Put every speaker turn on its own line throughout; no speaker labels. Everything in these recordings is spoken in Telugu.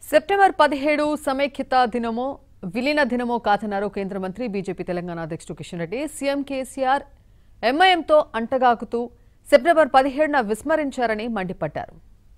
సెప్టెంబర్ పదిహేడు సమైక్యత దినమో విలీన దినమో కాదన్నారు కేంద్ర మంత్రి బీజేపీ తెలంగాణ అధ్యక్షుడు కిషన్ రెడ్డి సీఎం కేసీఆర్ ఎంఐఎంతో అంటగాకుతూ సెప్టెంబర్ పదిహేడున విస్మరించారని మండిపడ్డారు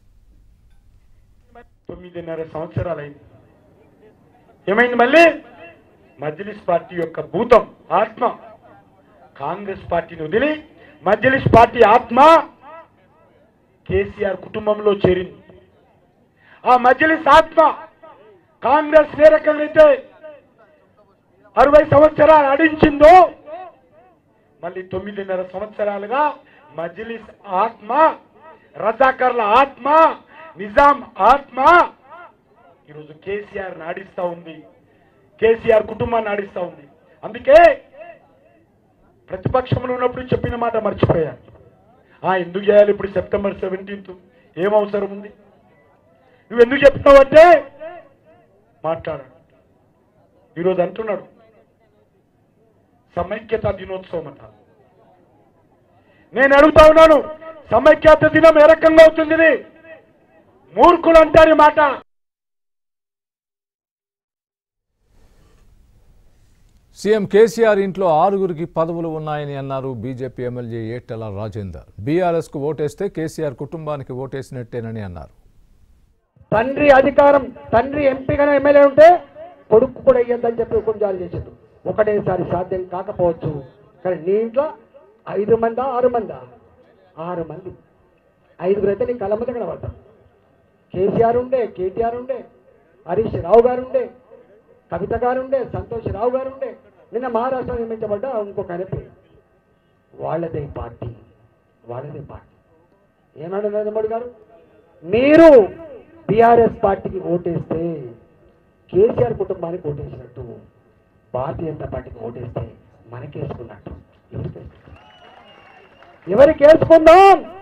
తొమ్మిదిన్నర సంవత్సరాలైంది ఏమైంది మళ్ళీ మజ్లిస్ పార్టీ యొక్క భూతం ఆత్మ కాంగ్రెస్ పార్టీని వదిలి మజ్లిస్ పార్టీ ఆత్మ కేసీఆర్ కుటుంబంలో చేరింది ఆ మజ్లిస్ ఆత్మ కాంగ్రెస్ ఏ రకంగా అరవై సంవత్సరాలు అడించిందో మళ్ళీ తొమ్మిదిన్నర సంవత్సరాలుగా మజ్లిస్ ఆత్మ రజాకర్ల ఆత్మ నిజాం ఆత్మ ఈరోజు కేసీఆర్ నాడిస్తా ఉంది కేసీఆర్ కుటుంబాన్ని నాడిస్తా ఉంది అందుకే ప్రతిపక్షంలో ఉన్నప్పుడు చెప్పిన మాట మర్చిపోయాను ఆ ఎందుకు చేయాలి ఇప్పుడు సెప్టెంబర్ సెవెంటీన్త్ ఏం అవసరం ఉంది నువ్వు ఎందుకు చెప్తావు అంటే మాట్లాడాడు ఈరోజు అంటున్నాడు సమైక్యత దినోత్సవం అంట నేను అడుగుతా ఉన్నాను సమైక్యత దినం ఏ రకంగా అవుతుంది ఇది? మూర్ఖులు అంటారు ఈ మాట
సీఎం కేసీఆర్ ఇంట్లో ఆరుగురికి పదవులు ఉన్నాయని అన్నారు బీజేపీ ఎమ్మెల్యే ఏటల రాజేందర్ బీఆర్ఎస్కు ఓటేస్తే కేసీఆర్ కుటుంబానికి ఓటేసినట్టేనని అన్నారు
తండ్రి అధికారం తండ్రి ఎంపీగా ఎమ్మెల్యే ఉంటే కొడుకు కూడా ఇయ్యద్దని చెప్పి హుకుం జారీ చేసాడు ఒకటేసారి సాధ్యం కాకపోవచ్చు కానీ నీ ఇంట్లో ఐదు మందా ఆరు మందా ఆరు మంది ఐదుగురు అయితే నీ కళ్ళ మీద కనబడతాం కేసీఆర్ ఉండే కేటీఆర్ ఉండే హరీష్ రావు గారు ఉండే కవిత గారు ఉండే సంతోష్ రావు గారు ఉండే నిన్న మహారాష్ట్ర నియమించబడ్డ ఇంకొక ఆయన పేరు వాళ్ళదే పార్టీ వాళ్ళదే పార్టీ ఏమన్నాడు నరేంద్ర మోడీ గారు మీరు బీఆర్ఎస్ పార్టీకి ఓటేస్తే కేసీఆర్ కుటుంబానికి ఓటేసినట్టు భారతీయ జనతా పార్టీకి ఓటేస్తే మనకేసుకున్నట్టు ఎవరికి ఎవరికి వేసుకుందాం